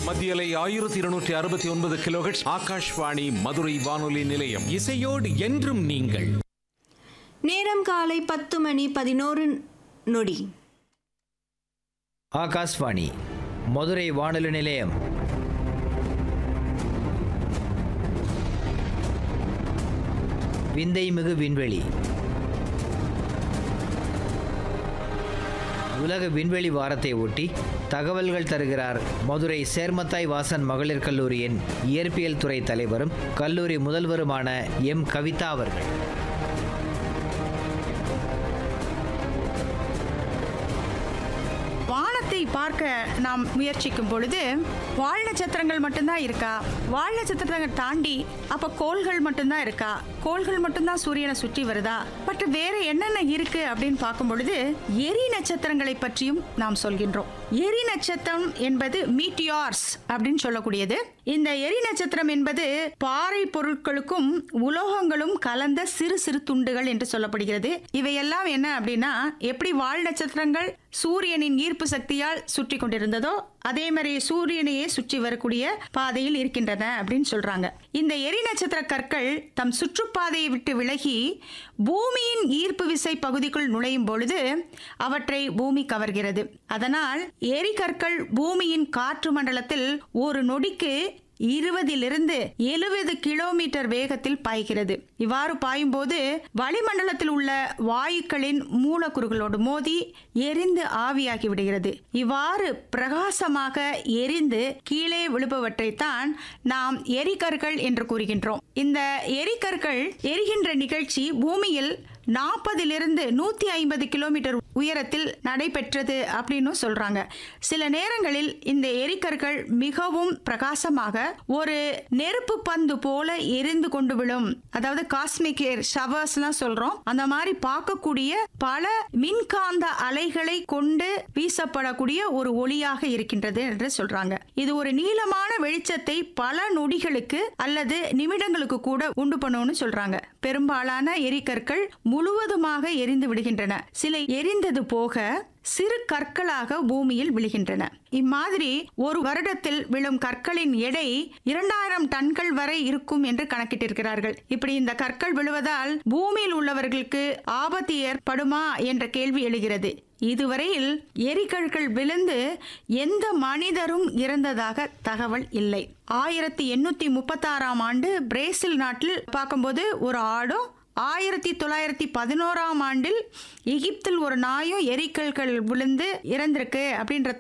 மத்தியலை ஆயிரத்தி இருநூற்றி அறுபத்தி ஒன்பது கிலோஹெட்ஸ் ஆகாஷ்வாணி மதுரை வானொலி நிலையம் இசையோடு என்றும் நீங்கள் நேரம் காலை பத்து மணி பதினோரு நொடி ஆகாஷ்வாணி மதுரை வானொலி நிலையம் விந்தைமிகு விண்வெளி உலக விண்வெளி வாரத்தை ஒட்டி தகவல்கள் தருகிறார் மதுரை சேர்மத்தாய் வாசன் மகளிர் கல்லூரியின் இயற்பியல் துறை தலைவரும் கல்லூரி முதல்வருமான எம் கவிதா அவர்கள் வானத்தை பார்க்க நாம் முயற்சிக்கும் பொழுது வால் நட்சத்திரங்கள் மட்டும்தான் இருக்கா வால் நட்சத்திரங்கள் தாண்டி அப்ப கோள்கள் மட்டும்தான் இருக்கா கோள்கள் மட்டும்தான் சூரியனை சுற்றி வருதா மற்ற வேற என்னென்ன இருக்கு அப்படின்னு பார்க்கும் பொழுது எரி நட்சத்திரங்களை பற்றியும் நாம் சொல்கின்றோம் எரி நட்சத்திரம் என்பது மீட்டியார்ஸ் அப்படின்னு சொல்லக்கூடியது இந்த எரி நட்சத்திரம் என்பது பாறை பொருட்களுக்கும் உலோகங்களும் கலந்த சிறு சிறு துண்டுகள் என்று சொல்லப்படுகிறது இவையெல்லாம் என்ன அப்படின்னா எப்படி வால் நட்சத்திரங்கள் சூரியனின் ஈர்ப்பு சக்தியால் சுற்றி கொண்டிருந்ததோ அதே மாதிரி சூரியனையே சுற்றி வரக்கூடிய பாதையில் இருக்கின்றன அப்படின்னு சொல்றாங்க இந்த எரி நட்சத்திர கற்கள் தம் சுற்றுப்பாதையை விட்டு விலகி பூமியின் ஈர்ப்பு விசை பகுதிக்குள் நுழையும் பொழுது அவற்றை பூமி கவர்கிறது அதனால் எரிகற்கள் பூமியின் காற்று மண்டலத்தில் ஒரு நொடிக்கு இருபதிலிருந்து எழுபது கிலோமீட்டர் வேகத்தில் பாய்கிறது இவ்வாறு பாயும்போது வளிமண்டலத்தில் உள்ள வாயுக்களின் மூலக்கூறுகளோடு மோதி எரிந்து ஆவியாகி விடுகிறது இவ்வாறு பிரகாசமாக எரிந்து கீழே விழுபவற்றைத்தான் நாம் எரிகற்கள் என்று கூறுகின்றோம் இந்த எரிகற்கள் எரிகின்ற நிகழ்ச்சி பூமியில் நாற்பதிலிருந்து நூற்றி ஐம்பது கிலோமீட்டர் உயரத்தில் நடைபெற்றது அப்படின்னு சொல்றாங்க சில நேரங்களில் இந்த எரிக்கற்கள் மிகவும் பிரகாசமாக ஒரு நெருப்பு பந்து போல எரிந்து கொண்டு விழும் அதாவது காஸ்மிக் ஷவர்ஸ்லாம் சொல்றோம் அந்த மாதிரி பார்க்கக்கூடிய பல மின்காந்த அலைகளை கொண்டு வீசப்படக்கூடிய ஒரு ஒளியாக இருக்கின்றது என்று சொல்றாங்க இது ஒரு நீளமான வெளிச்சத்தை பல நொடிகளுக்கு அல்லது நிமிடங்களுக்கு கூட உண்டு பண்ணும்னு சொல்றாங்க பெரும்பாலான எரிக்கற்கள் முழுவதுமாக எரிந்து விடுகின்றன சில எரிந்தது போக சிறு கற்களாக பூமியில் விழுகின்றன இம்மாதிரி ஒரு வருடத்தில் விழும் கற்களின் எடை இரண்டாயிரம் டன்கள் வரை இருக்கும் என்று கணக்கிட்டிருக்கிறார்கள் இப்படி இந்த கற்கள் விழுவதால் பூமியில் உள்ளவர்களுக்கு ஆபத்து ஏற்படுமா என்ற கேள்வி எழுகிறது இதுவரையில் எரிகற்கள் விழுந்து எந்த மனிதரும் இறந்ததாக தகவல் இல்லை ஆயிரத்தி எண்ணூத்தி முப்பத்தாறாம் ஆண்டு பிரேசில் நாட்டில் பார்க்கும்போது ஒரு ஆடும் ஆயிரத்தி தொள்ளாயிரத்தி பதினோராம் ஆண்டில் எகிப்தில் ஒரு நாயும் எரிக்கல்கள் விழுந்து இறந்திருக்கு அப்படின்ற